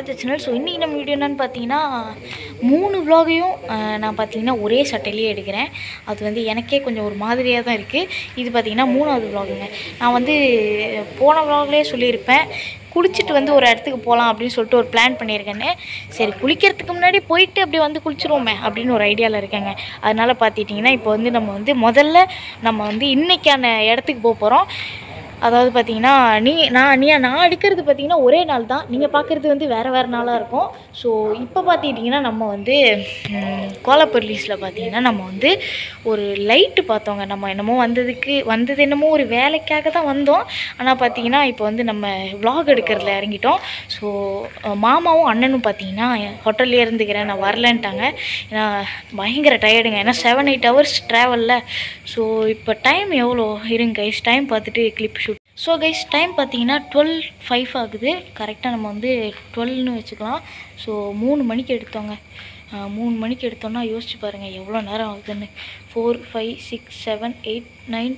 ராஜா channel so இன்றைக்கி நம்ம video என்னன்னு பார்த்தீங்கன்னா மூணு vlog-ஐயும் அஹ், நான் பார்த்தீங்கன்னா ஒரே சட்டையிலேயே எடுக்கிறேன் அது வந்து எனக்கே கொஞ்சம் ஒரு மாதிரியாக தான் இருக்குது இது பார்த்தீங்கன்னா மூணாவது vlog-ங்க நான் வந்து போன vlog-லயே சொல்லியிருப்பேன் குளிச்சுட்டு வந்து ஒரு இடத்துக்கு போகலாம் அப்படின்னு சொல்லிட்டு ஒரு பிளான் பண்ணியிருக்கேன்னு சரி குளிக்கிறதுக்கு முன்னாடி போயிட்டு அப்படியே வந்து குளிச்சிருவோமே அப்படின்னு ஒரு ஐடியாவில் இருக்கேங்க அதனால் பார்த்துட்டிங்கன்னா இப்போ வந்து நம்ம வந்து முதல்ல நம்ம வந்து இன்றைக்கான இடத்துக்கு போக போகிறோம் அதாவது பார்த்தீங்கன்னா நீ நான் நீ நான் எடுக்கிறது பார்த்தீங்கன்னா ஒரே நாள் தான் நீங்கள் பார்க்குறது வந்து வேறு வேறு நாளாக இருக்கும் ஸோ இப்போ பார்த்துக்கிட்டிங்கன்னா நம்ம வந்து கோலப்பர்லீஸில் பார்த்தீங்கன்னா நம்ம வந்து ஒரு லைட்டு பார்த்தோங்க நம்ம என்னமோ வந்ததுக்கு வந்தது என்னமோ ஒரு வேலைக்காக தான் வந்தோம் ஆனால் பார்த்தீங்கன்னா இப்போ வந்து நம்ம vlog எடுக்கிறதுல இறங்கிட்டோம் ஸோ மாமாவும் அண்ணனும் பார்த்தீங்கன்னா ஹோட்டல்லே இருந்துக்கிறேன் நான் வரலன்ட்டாங்க ஏன்னா பயங்கர டயர்டுங்க ஏன்னா செவன் எயிட் ஹவர்ஸ் ட்ராவலில் ஸோ இப்போ டைம் எவ்வளோ இருங்க கைஸ் டைம் பார்த்துட்டு clip shoot so guys time பார்த்தீங்கன்னா டுவெல் ஃபைவ் ஆகுது கரெக்டாக நம்ம வந்து டுவெல்னு வச்சுக்கலாம் ஸோ மூணு மணிக்கு எடுத்தோங்க அஹ் மூணு மணிக்கு எடுத்தோன்னா யோசிச்சு பாருங்கள் எவ்வளோ நேரம் ஆகுதுன்னு four five six seven eight nine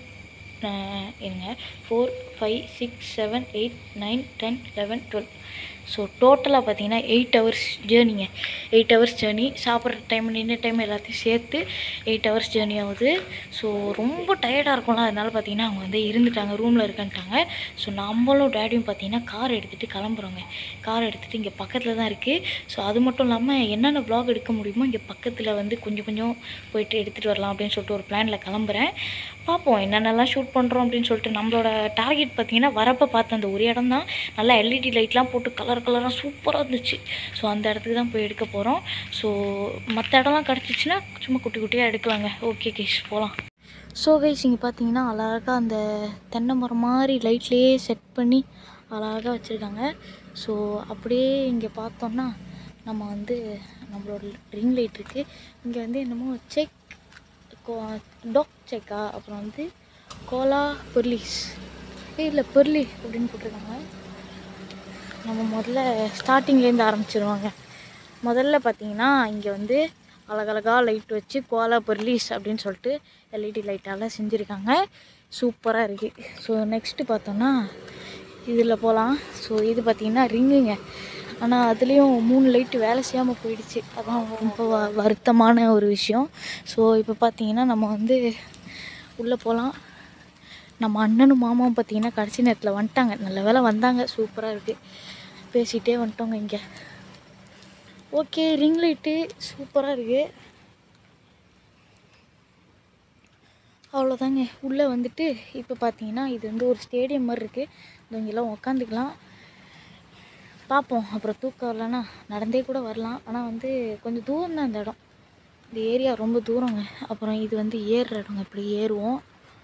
இருங்க four five six seven eight nine ten eleven twelve so டோட்டலாக பார்த்தீங்கன்னா எயிட் ஹவர்ஸ் ஜேர்னிங்க எயிட் ஹவர்ஸ் ஜேர்னி சாப்பிட்ற டைம் நின்ற டைம் எல்லாத்தையும் சேர்த்து எயிட் ஹவர்ஸ் ஜேர்னி ஆகுது ஸோ ரொம்ப டயர்டாக இருக்கும்ல அதனால பார்த்தீங்கன்னா அவங்க வந்து இருந்துட்டாங்க ரூமில் இருக்கன்ட்டாங்க ஸோ நம்மளும் டேடியும் பார்த்தீங்கன்னா கார் எடுத்துகிட்டு கிளம்புறோங்க கார் எடுத்துகிட்டு இங்கே பக்கத்தில் தான் இருக்குது ஸோ அது மட்டும் இல்லாமல் என்னென்ன vlog எடுக்க முடியுமோ இங்கே பக்கத்தில் வந்து கொஞ்சம் கொஞ்சம் போயிட்டு எடுத்துகிட்டு வரலாம் அப்படின்னு சொல்லிட்டு ஒரு பிளானில் கிளம்புறேன் பார்ப்போம் என்னென்னலாம் ஷூட் பண்ணுறோம் அப்படின்னு சொல்லிட்டு நம்மளோட டார்கெட் பார்த்தீங்கன்னா வரப்போ பார்த்த அந்த ஒரு இடம் தான் நல்லா எல்இடி லைட்லாம் போட்டு கலர் கலராக சூப்பராக இருந்துச்சு ஸோ அந்த இடத்துக்கு தான் போய் எடுக்க போகிறோம் ஸோ மற்ற இடம்லாம் கிடச்சிச்சின்னா சும்மா குட்டி குட்டியாக எடுக்கலாங்க ஓகே கேஷ் போகலாம் ஸோ கைஸ் இங்கே பார்த்தீங்கன்னா அழகாக அந்த தென்னை மரம் மாதிரி லைட்லேயே செட் பண்ணி அழகாக வச்சுருக்காங்க ஸோ அப்படியே இங்கே பார்த்தோம்னா நம்ம வந்து நம்மளோட ரிங் லைட் இருக்குது இங்கே வந்து என்னமோ செக் டாக் செக்கா அப்புறம் வந்து கோலா பொர்லிஸ் ஏய் இல்லை பொர்லி அப்படின்னு போட்டிருக்காங்க நம்ம முதல்ல ஸ்டார்டிங்லேருந்து ஆரம்பிச்சிருவாங்க முதல்ல பார்த்தீங்கன்னா இங்கே வந்து அழகழகாக லைட் வச்சு கோலா பொர்லீஸ் அப்படின்னு சொல்லிட்டு எல்இடி லைட்டால் செஞ்சுருக்காங்க சூப்பராக இருக்குது ஸோ நெக்ஸ்ட்டு பார்த்தோன்னா இதில் போகலாம் ஸோ இது பார்த்திங்கன்னா ரிங்குங்க ஆனால் அதுலேயும் மூணு லைட்டு வேலை செய்யாமல் போயிடுச்சு அதான் ரொம்ப வ வருத்தமான ஒரு விஷயம் ஸோ இப்போ பார்த்தீங்கன்னா நம்ம வந்து உள்ளே போகலாம் நம்ம அண்ணனும் மாமாவும் பார்த்தீங்கன்னா கடைசி நேரத்தில் வந்துட்டாங்க நல்ல வேளை வந்தாங்க சூப்பராக இருக்குது பேசிகிட்டே வந்துட்டோங்க இங்கே ஓகே ரிங் லைட்டு சூப்பராக இருக்குது அவ்வளோதாங்க உள்ளே வந்துட்டு இப்போ பார்த்தீங்கன்னா இது வந்து ஒரு ஸ்டேடியம் மாதிரி இருக்குது இங்கெல்லாம் உக்காந்துக்கலாம் பார்ப்போம் அப்புறம் தூக்கம் வரலன்னா நடந்தே கூட வரலாம் ஆனால் வந்து கொஞ்சம் தூரம் தான் இந்த இடம் இந்த ஏரியா ரொம்ப தூரங்க அப்புறம் இது வந்து ஏறுற இடங்க இப்படி ஏறுவோம்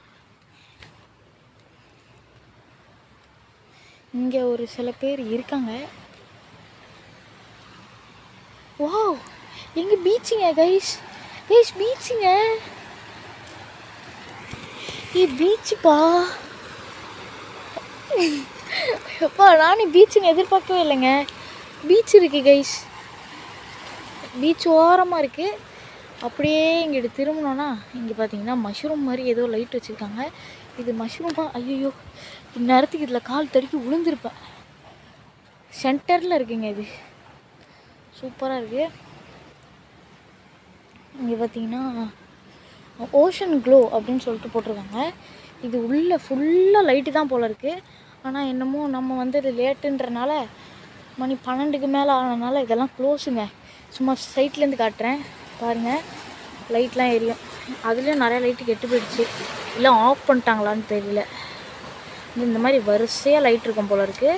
இங்கே ஒரு சில பேர் இருக்காங்க வாவ் எங்க பீச்சுங்க கைஸ் கைஸ் பீச்சுங்க ஏ பீச்சுப்பா அப்பா நானே பீச்சுன்னு எதிர்பார்க்கவே இல்லைங்க பீச் இருக்குது கைஸ் பீச் ஓரமாக இருக்குது அப்படியே இங்கிட்டு திரும்பினோன்னா இங்கே பார்த்தீங்கன்னா மஷ்ரூம் மாதிரி ஏதோ லைட் வச்சுருக்காங்க இது மஷ்ரூமா ஐயோ இந்நேரத்துக்கு இதில் கால் தடுக்கி விழுந்திருப்பேன் சென்டரில் இருக்குங்க இது சூப்பராக இருக்குது இங்கே பார்த்தீங்கன்னா ஓஷன் க்ளோ அப்படின்னு சொல்லிட்டு போட்டிருக்காங்க இது உள்ள ஃபுல்லாக லைட்டு தான் போல் இருக்குது ஆனால் என்னமோ நம்ம வந்து இது லேட்டுன்றனால மணி பன்னெண்டுக்கு மேலே ஆனதுனால இதெல்லாம் க்ளோஸுங்க சும்மா சைட்லேருந்து காட்டுறேன் பாருங்கள் லைட்லாம் எரியும் அதுலேயும் நிறைய லைட்டு கெட்டு போயிடுச்சு இல்லை ஆஃப் பண்ணிட்டாங்களான்னு தெரியல இந்த மாதிரி வரிசையாக லைட் இருக்கும் போல இருக்குது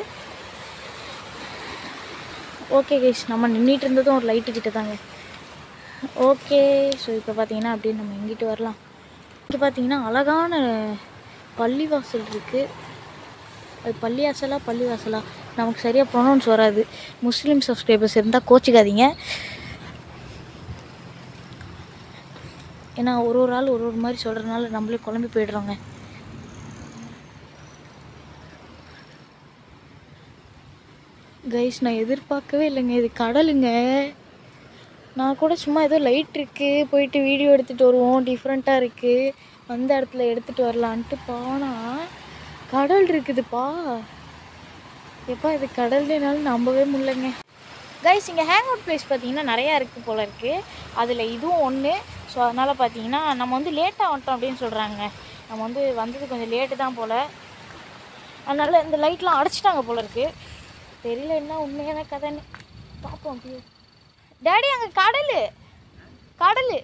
ஓகே கைஸ் நம்ம நின்றுட்டு இருந்ததும் ஒரு லைட்டு கிட்ட தாங்க ஓகே ஸோ இப்போ பார்த்தீங்கன்னா அப்படியே நம்ம எங்கிட்டு வரலாம் இங்கே பார்த்தீங்கன்னா அழகான பள்ளிவாசல் இருக்குது அது பள்ளிவாசலா பள்ளிவாசலா நமக்கு சரியாக ப்ரொனவுன்ஸ் வராது முஸ்லீம் சப்ஸ்கிரைபர்ஸ் இருந்தால் கோச்சிக்காதீங்க ஏன்னா ஒரு ஒரு ஆள் ஒரு ஒரு மாதிரி சொல்கிறதுனால நம்மளே குழம்பி போயிடுறோங்க கைஸ் நான் எதிர்பார்க்கவே இல்லைங்க இது கடலுங்க நான் கூட சும்மா ஏதோ லைட் இருக்குது போயிட்டு வீடியோ எடுத்துகிட்டு வருவோம் டிஃப்ரெண்ட்டாக இருக்குது வந்த இடத்துல எடுத்துகிட்டு வரலான்ட்டு போனா கடல் இருக்குதுப்பா எப்பா இது கடல்னாலும் நம்பவே முடியலங்க கைஸ் இங்கே ஹேங் அவுட் பிளேஸ் பார்த்தீங்கன்னா நிறையா இருக்குது போல் இருக்குது அதில் இதுவும் ஒன்று ஸோ அதனால் பார்த்தீங்கன்னா நம்ம வந்து லேட்டாக வந்துட்டோம் அப்படின்னு சொல்கிறாங்க நம்ம வந்து வந்தது கொஞ்சம் லேட்டு தான் போல் அதனால் இந்த லைட்லாம் அடைச்சிட்டாங்க போல இருக்கு தெரியல என்ன உண்மையான கதைன்னு பார்ப்போம் அப்படியே டேடி அங்கே கடல் கடல்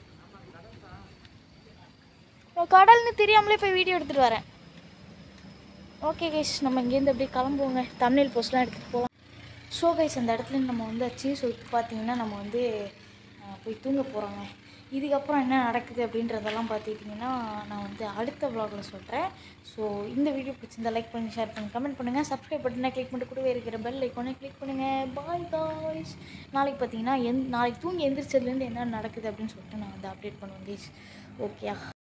கடல்னு தெரியாமலே போய் வீடியோ எடுத்துகிட்டு வரேன் ஓகே கைஸ் நம்ம இங்கேருந்து அப்படியே கிளம்புவோங்க தமிழ் போஸ்ட்லாம் எடுத்துகிட்டு போகலாம் ஸோ கைஸ் அந்த இடத்துல நம்ம வந்தாச்சு ஸோ இப்போ பார்த்தீங்கன்னா நம்ம வந்து அஹ், போய் தூங்க போகிறோங்க இதுக்கப்புறம் என்ன நடக்குது அப்படின்றதெல்லாம் பார்த்துக்கிட்டிங்கன்னா நான் வந்து அடுத்த vlogல சொல்கிறேன் ஸோ இந்த வீடியோ பிடிச்சிருந்தா லைக் பண்ணுங்கள் ஷேர் பண்ணுங்கள் கமெண்ட் பண்ணுங்கள் சப்ஸ்கிரைப் பட்டனை கிளிக் பண்ணிட்டு கூடவே இருக்கிற பெல் ஐக்கானே கிளிக் பண்ணுங்கள் பாய் பாய்ஸ் நாளைக்கு பார்த்தீங்கன்னா எந் நாளைக்கு தூங்கி எந்திரிச்சதுலேருந்து என்ன நடக்குது அப்படின்னு சொல்லிட்டு நான் வந்து அப்டேட் பண்ணுவேன் கைஸ் ஓகே